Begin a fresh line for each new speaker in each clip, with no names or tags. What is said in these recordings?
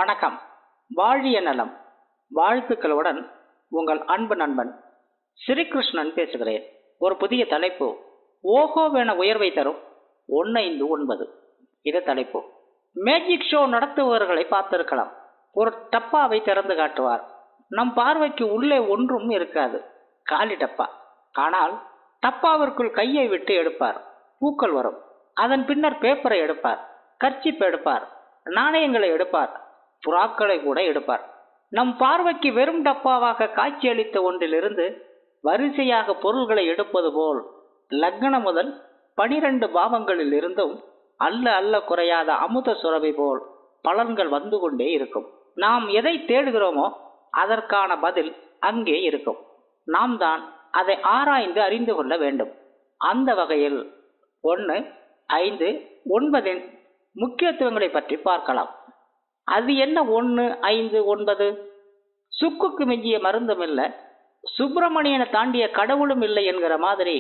வணக்கம் வாழிய நலம் வாழ்த்துக்களுடன் உங்கள் அன்பு நண்பன் ஸ்ரீகிருஷ்ணன் பேசுகிறேன் ஒரு புதிய தலைப்பு ஓஹோவென உயர்வை தரும் ஒன்னைந்து ஒன்பது இது தலைப்பு மேஜிக் ஷோ நடத்துபவர்களை பார்த்திருக்கலாம் ஒரு டப்பாவை திறந்து காட்டுவார் நம் பார்வைக்கு உள்ளே ஒன்றும் இருக்காது காலி டப்பா ஆனால் டப்பாவிற்குள் கையை விட்டு எடுப்பார் பூக்கள் வரும் அதன் பின்னர் பேப்பரை எடுப்பார் கர்ச்சிப் எடுப்பார் நாணயங்களை எடுப்பார் புறாக்களை கூட எடுப்பார் நம் பார்வைக்கு வெறும் டப்பாவாக காட்சியளித்த ஒன்றிலிருந்து வரிசையாக பொருள்களை எடுப்பது போல் லக்னம் முதல் பனிரெண்டு பாவங்களில் இருந்தும் அல்ல அல்ல குறையாத அமுத சுரபி போல் பலன்கள் வந்து கொண்டே இருக்கும் நாம் எதை தேடுகிறோமோ அதற்கான பதில் அங்கே இருக்கும் நாம் தான் அதை ஆராய்ந்து அறிந்து கொள்ள வேண்டும் அந்த வகையில் ஒன்று ஐந்து ஒன்பதின் முக்கியத்துவங்களை பற்றி பார்க்கலாம் அது என்ன ஒன்று ஐந்து ஒன்பது சுக்குக்கு மிஞ்சிய மருந்தும் இல்லை சுப்பிரமணியனை தாண்டிய கடவுளும் இல்லை என்கிற மாதிரி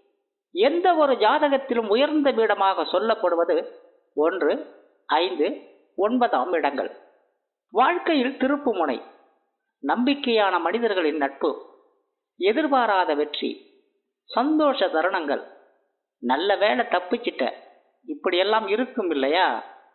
எந்த ஒரு ஜாதகத்திலும் உயர்ந்த பீடமாக சொல்லப்படுவது ஒன்று ஐந்து ஒன்பதாம் இடங்கள் வாழ்க்கையில் திருப்பு முனை நம்பிக்கையான மனிதர்களின் நட்பு எதிர்பாராத வெற்றி சந்தோஷ தருணங்கள் நல்ல வேலை தப்பிச்சிட்ட இப்படியெல்லாம் இருக்கும் இல்லையா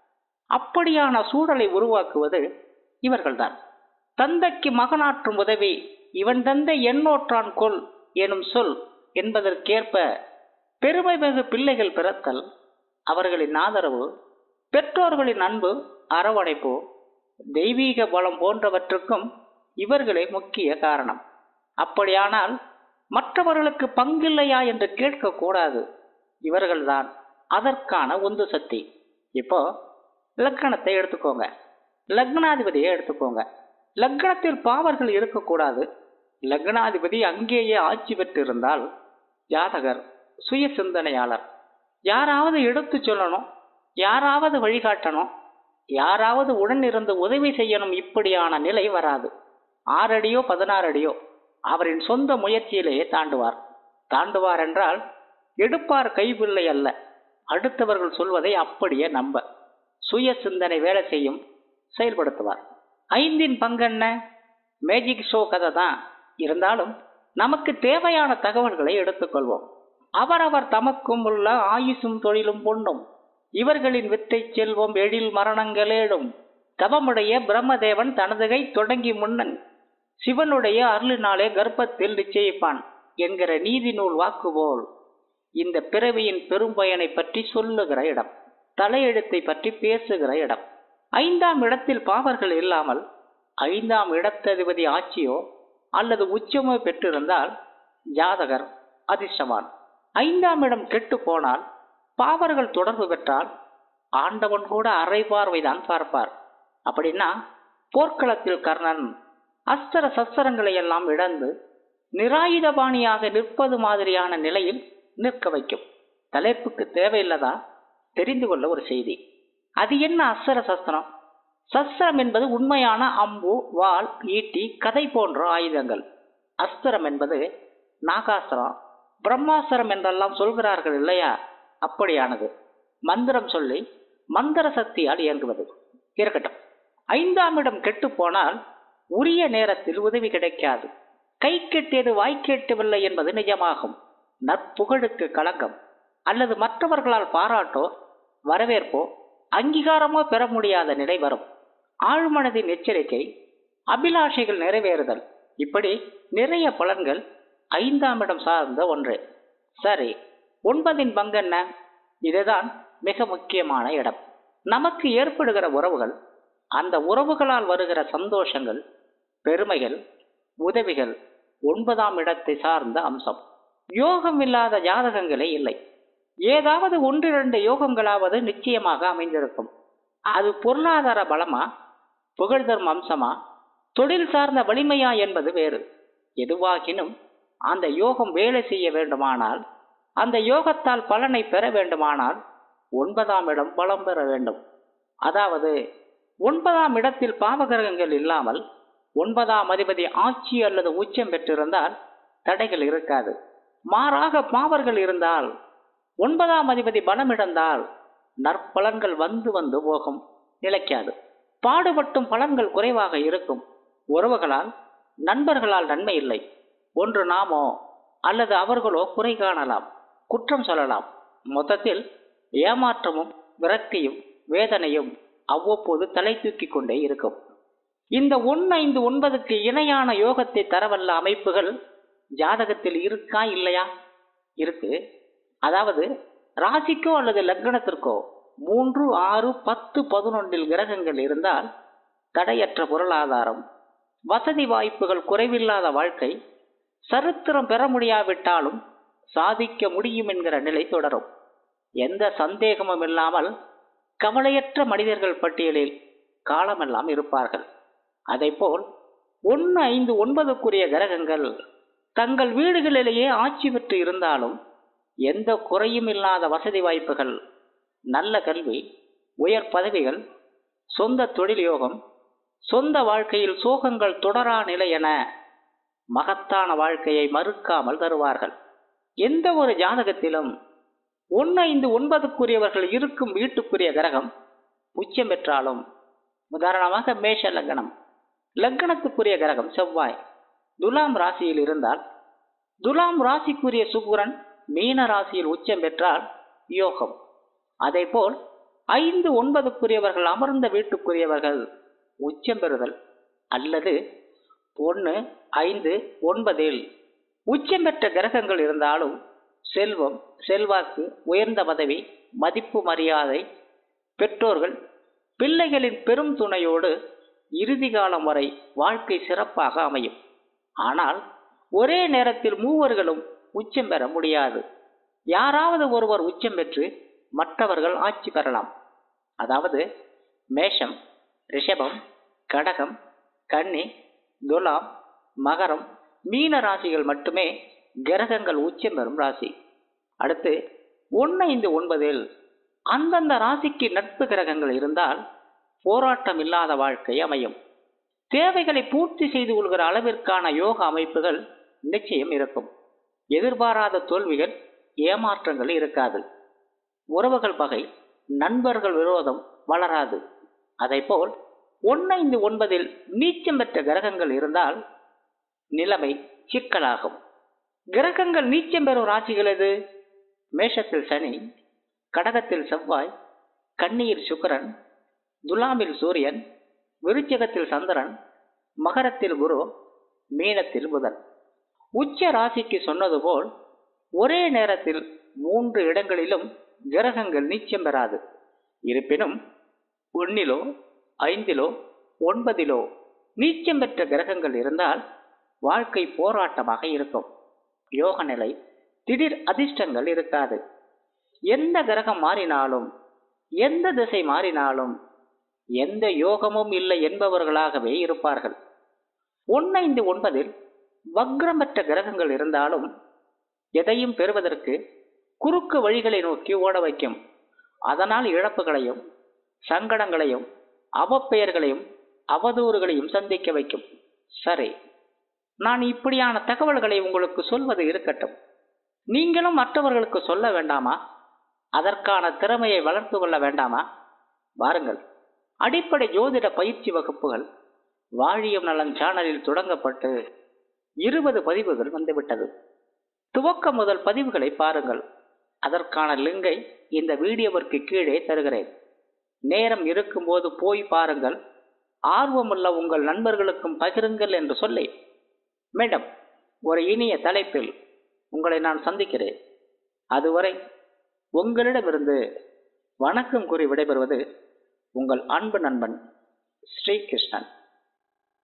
அப்படியான சூழலை உருவாக்குவது இவர்கள்தான் தந்தைக்கு மகனாற்றும் உதவி இவன் தந்தை எண்ணோற்றான் கொல் எனும் சொல் என்பதற்கேற்ப பெருமை மிகு பிள்ளைகள் பிறத்தல் அவர்களின் ஆதரவு பெற்றோர்களின் அன்பு அரவணைப்பு தெய்வீக பலம் போன்றவற்றுக்கும் இவர்களே முக்கிய காரணம் அப்படியானால் மற்றவர்களுக்கு பங்கில்லையா என்று கேட்கக்கூடாது இவர்கள்தான் அதற்கான உந்து சக்தி இப்போ லக்கணத்தை எடுத்துக்கோங்க லக்னாதிபதியை எடுத்துக்கோங்க லக்னத்தில் பாவர்கள் இருக்கக்கூடாது லக்னாதிபதி அங்கேயே ஆட்சி பெற்றிருந்தால் ஜாதகர் சுய சிந்தனையாளர் யாராவது எடுத்து சொல்லணும் யாராவது வழிகாட்டணும் யாராவது உடன் இருந்து உதவி செய்யணும் இப்படியான நிலை வராது ஆறடியோ பதினாறு அடியோ அவரின் சொந்த முயற்சியிலேயே தாண்டுவார் தாண்டுவார் என்றால் எடுப்பார் கைபிள்ளை அல்ல அடுத்தவர்கள் சொல்வதை அப்படியே நம்ப சுய சிந்தனை வேலை செய்யும் செயல்படுத்துவார் ஐந்தின் பங்கென்ன மேஜிக் ஷோ கதை தான் இருந்தாலும் நமக்கு தேவையான தகவல்களை எடுத்துக்கொள்வோம் அவரவர் தமக்கும் உள்ள ஆயுசும் தொழிலும் பொண்ணும் இவர்களின் வித்தை செல்வம் எழில் மரணங்களேடும் தவமுடைய பிரம்மதேவன் தனது கை தொடங்கி முன்னன் சிவனுடைய அருளினாலே கர்ப்பத்தில் நிச்சயிப்பான் என்கிற நீதி நூல் வாக்குபோல் இந்த பிறவியின் பெரும்பயனை பற்றி சொல்லுகிற இடம் தலையெழுத்தை பற்றி பேசுகிற இடம் ஐந்தாம் இடத்தில் பாவர்கள் இல்லாமல் ஐந்தாம் இடத்ததிபதி ஆட்சியோ அல்லது உச்சமோ பெற்றிருந்தால் ஜாதகர் அதிர்ஷ்டவான் ஐந்தாம் இடம் கெட்டு போனால் பாவர்கள் தொடர்பு பெற்றால் ஆண்டவன் கூட அரை பார்வைதான் பார்ப்பார் அப்படின்னா போர்க்களத்தில் கர்ணன் அஸ்திர சஸ்திரங்களை எல்லாம் இழந்து நிராயுதபாணியாக நிற்பது மாதிரியான நிலையில் நிற்க வைக்கும் தலைப்புக்கு தேவையில்லதா தெரிந்து கொள்ள ஒரு செய்தி அது என்ன அஸ்திர சஸ்திரம் சஸ்திரம் என்பது உண்மையான அம்பு வாள் ஈட்டி கதை போன்ற ஆயுதங்கள் அஸ்திரம் என்பது நாகாஸ்திரம் பிரம்மாஸ்திரம் என்றெல்லாம் சொல்கிறார்கள் இல்லையா அப்படியானது மந்திரம் சொல்லி மந்திர சக்தியால் இயங்குவது இருக்கட்டும் ஐந்தாம் இடம் கெட்டு போனால் உரிய நேரத்தில் உதவி கிடைக்காது கை கெட்டியது வாய் கேட்டவில்லை என்பது நிஜமாகும் நற்புகழுக்கு களங்கம் அல்லது மற்றவர்களால் பாராட்டோ வரவேற்போ அங்கீகாரமோ பெற முடியாத நிலை வரும் ஆழ்மனதின் எச்சரிக்கை அபிலாஷைகள் நிறைவேறுதல் இப்படி நிறைய பலன்கள் ஐந்தாம் இடம் சார்ந்த ஒன்று சரி ஒன்பதின் பங்கென்ன இதுதான் மிக முக்கியமான இடம் நமக்கு ஏற்படுகிற உறவுகள் அந்த உறவுகளால் வருகிற சந்தோஷங்கள் பெருமைகள் உதவிகள் ஒன்பதாம் இடத்தை சார்ந்த அம்சம் யோகம் இல்லாத ஜாதகங்களே இல்லை ஏதாவது ஒன்றிரண்டு யோகங்களாவது நிச்சயமாக அமைந்திருக்கும் அது பொருளாதார பலமா புகழ்தரும் அம்சமா தொழில் சார்ந்த வலிமையா என்பது வேறு எதுவாகினும் அந்த யோகம் வேலை செய்ய வேண்டுமானால் அந்த யோகத்தால் பலனை பெற வேண்டுமானால் ஒன்பதாம் இடம் பலம் பெற வேண்டும் அதாவது ஒன்பதாம் இடத்தில் பாவகிரகங்கள் இல்லாமல் ஒன்பதாம் அதிபதி ஆட்சி அல்லது உச்சம் பெற்றிருந்தால் தடைகள் இருக்காது மாறாக பாவர்கள் இருந்தால் ஒன்பதாம் அதிபதி பலமிழந்தால் நற்பலன்கள் வந்து வந்து போகும் நிலைக்காது பாடுபட்டும் பலன்கள் குறைவாக இருக்கும் உறவுகளால் நண்பர்களால் நன்மை இல்லை ஒன்று நாமோ அல்லது அவர்களோ குறை காணலாம் குற்றம் சொல்லலாம் மொத்தத்தில் ஏமாற்றமும் விரக்தியும் வேதனையும் அவ்வப்போது தலை தூக்கி கொண்டே இருக்கும் இந்த ஒன்று ஐந்து ஒன்பதுக்கு இணையான யோகத்தை தரவல்ல அமைப்புகள் ஜாதகத்தில் இருக்கா இல்லையா இருக்கு அதாவது ராசிக்கோ அல்லது லக்னத்திற்கோ மூன்று ஆறு பத்து பதினொன்றில் கிரகங்கள் இருந்தால் தடையற்ற பொருளாதாரம் வசதி வாய்ப்புகள் குறைவில்லாத வாழ்க்கை சரித்திரம் பெற முடியாவிட்டாலும் சாதிக்க முடியும் என்கிற நிலை தொடரும் எந்த சந்தேகமும் இல்லாமல் கவலையற்ற மனிதர்கள் பட்டியலில் காலமெல்லாம் இருப்பார்கள் அதைப்போல் ஒன்று ஐந்து ஒன்பதுக்குரிய கிரகங்கள் தங்கள் வீடுகளிலேயே ஆட்சி பெற்று இருந்தாலும் எந்த குறையும் இல்லாத வசதி வாய்ப்புகள் நல்ல கல்வி உயர் பதவிகள் சொந்த தொழில் யோகம் சொந்த வாழ்க்கையில் சோகங்கள் தொடரா நிலை என மகத்தான வாழ்க்கையை மறுக்காமல் தருவார்கள் எந்த ஒரு ஜாதகத்திலும் ஒன்று ஐந்து ஒன்பதுக்குரியவர்கள் இருக்கும் வீட்டுக்குரிய கிரகம் உச்சம் பெற்றாலும் உதாரணமாக மேஷ லக்னம் லக்னத்துக்குரிய கிரகம் செவ்வாய் துலாம் ராசியில் இருந்தால் துலாம் ராசிக்குரிய சுக்குரன் மீன ராசியில் உச்சம் பெற்றால் யோகம் அதேபோல் ஐந்து ஒன்பதுக்குரியவர்கள் அமர்ந்த வீட்டுக்குரியவர்கள் உச்சம் பெறுதல் அல்லது ஒன்று ஐந்து ஒன்பதில் உச்சம் பெற்ற கிரகங்கள் இருந்தாலும் செல்வம் செல்வாக்கு உயர்ந்த பதவி மதிப்பு மரியாதை பெற்றோர்கள் பிள்ளைகளின் பெரும் துணையோடு இறுதி காலம் வரை வாழ்க்கை சிறப்பாக அமையும் ஆனால் ஒரே நேரத்தில் மூவர்களும் உச்சம் பெற முடியாது யாராவது ஒருவர் உச்சம் பெற்று மற்றவர்கள் ஆட்சி பெறலாம் அதாவது மேஷம் ரிஷபம் கடகம் கன்னி துலாம் மகரம் மீன ராசிகள் மட்டுமே கிரகங்கள் உச்சம் பெறும் ராசி அடுத்து ஒன்று ஐந்து ஒன்பதில் அந்தந்த ராசிக்கு நட்பு கிரகங்கள் இருந்தால் போராட்டம் இல்லாத வாழ்க்கை அமையும் தேவைகளை பூர்த்தி செய்து கொள்கிற அளவிற்கான யோக அமைப்புகள் நிச்சயம் இருக்கும் எதிர்பாராத தோல்விகள் ஏமாற்றங்கள் இருக்காது உறவுகள் பகை நண்பர்கள் விரோதம் வளராது அதைப்போல் ஒன்னைந்து ஒன்பதில் நீச்சம் பெற்ற கிரகங்கள் இருந்தால் நிலைமை சிக்கலாகும் கிரகங்கள் நீச்சம் பெறும் ராசிகள் எது மேஷத்தில் சனி கடகத்தில் செவ்வாய் கன்னியில் சுக்கரன் துலாமில் சூரியன் விருச்சிகத்தில் சந்திரன் மகரத்தில் குரு மீனத்தில் புதன் உச்ச ராசிக்கு சொன்னது போல் ஒரே நேரத்தில் மூன்று இடங்களிலும் கிரகங்கள் நீச்சம் பெறாது இருப்பினும் ஒன்னிலோ ஐந்திலோ ஒன்பதிலோ நீச்சம் பெற்ற கிரகங்கள் இருந்தால் வாழ்க்கை போராட்டமாக இருக்கும் யோக நிலை திடீர் அதிர்ஷ்டங்கள் இருக்காது எந்த கிரகம் மாறினாலும் எந்த திசை மாறினாலும் எந்த யோகமும் இல்லை என்பவர்களாகவே இருப்பார்கள் ஒன்னைந்து ஒன்பதில் வக்ரம் பெற்ற கிரகங்கள் இருந்தாலும் எதையும் பெறுவதற்கு குறுக்கு வழிகளை நோக்கி ஓட வைக்கும் அதனால் இழப்புகளையும் சங்கடங்களையும் அவப்பெயர்களையும் அவதூறுகளையும் சந்திக்க வைக்கும் சரி நான் இப்படியான தகவல்களை உங்களுக்கு சொல்வது இருக்கட்டும் நீங்களும் மற்றவர்களுக்கு சொல்ல வேண்டாமா அதற்கான திறமையை வளர்த்து கொள்ள வேண்டாமா வாருங்கள் அடிப்படை ஜோதிட பயிற்சி வகுப்புகள் வாழியம் நலன் சேனலில் தொடங்கப்பட்டு இருபது பதிவுகள் வந்துவிட்டது துவக்கம் முதல் பதிவுகளை பாருங்கள் அதற்கான லிங்கை இந்த வீடியோவிற்கு கீழே தருகிறேன் நேரம் இருக்கும்போது போய் பாருங்கள் ஆர்வமுள்ள உங்கள் நண்பர்களுக்கும் பகிருங்கள் என்று சொல்லி மேடம் ஒரு இனிய தலைப்பில் உங்களை நான் சந்திக்கிறேன் அதுவரை உங்களிடமிருந்து வணக்கம் கூறி விடைபெறுவது உங்கள் அன்பு நண்பன் ஸ்ரீகிருஷ்ணன்